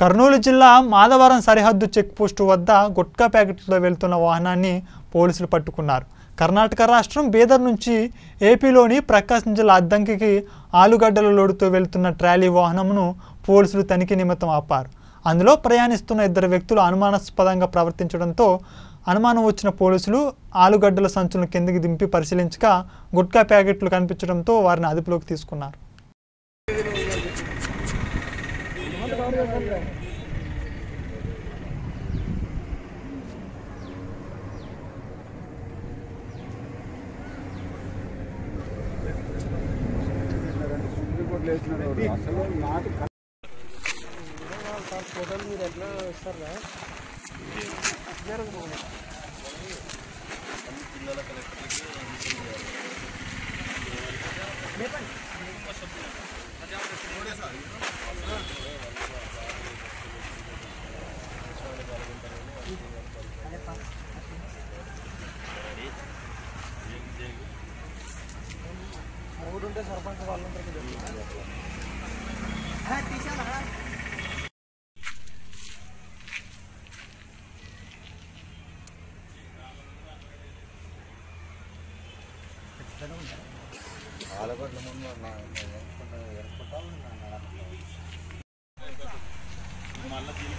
కర్నూలు జిల్లా మాధవరం సరిహద్దు check post వద్ద గుట్కా ప్యాకెట్లతో వెళ్తున్న వాహనాన్ని పోలీసులు పట్టుకున్నారు కర్ణాటక రాష్ట్రం బీదర్ నుంచి ఏపీలోని ప్రకాశం జిల్లా అద్దంకికి ఆలుగడ్డల లోడుతో వెళ్తున్న ట్రాలీ వాహనమును పోలీసులు తనిఖీ నిమిత్తం ఆపారు అందులో ప్రయాణిస్తున్న ఇద్దరు వ్యక్తులు అనుమానాస్పదంగా ప్రవర్తించడంతో అనుమానం వచ్చిన పోలీసులు ఆలుగడ్డల సంచులను కిందికి దింపి పరిశీలించగా గుట్కా ప్యాకెట్లు కనిపించడంతో వారిని అదుపులోకి తీసుకున్నారు ఫోటోలు మీరు ఎట్లా ఇస్తారా మూడు ఉంటే సర్పంచ్ వాళ్ళందరికీ తెలుసు.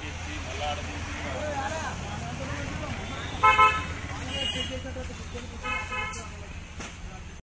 మళ్ళీ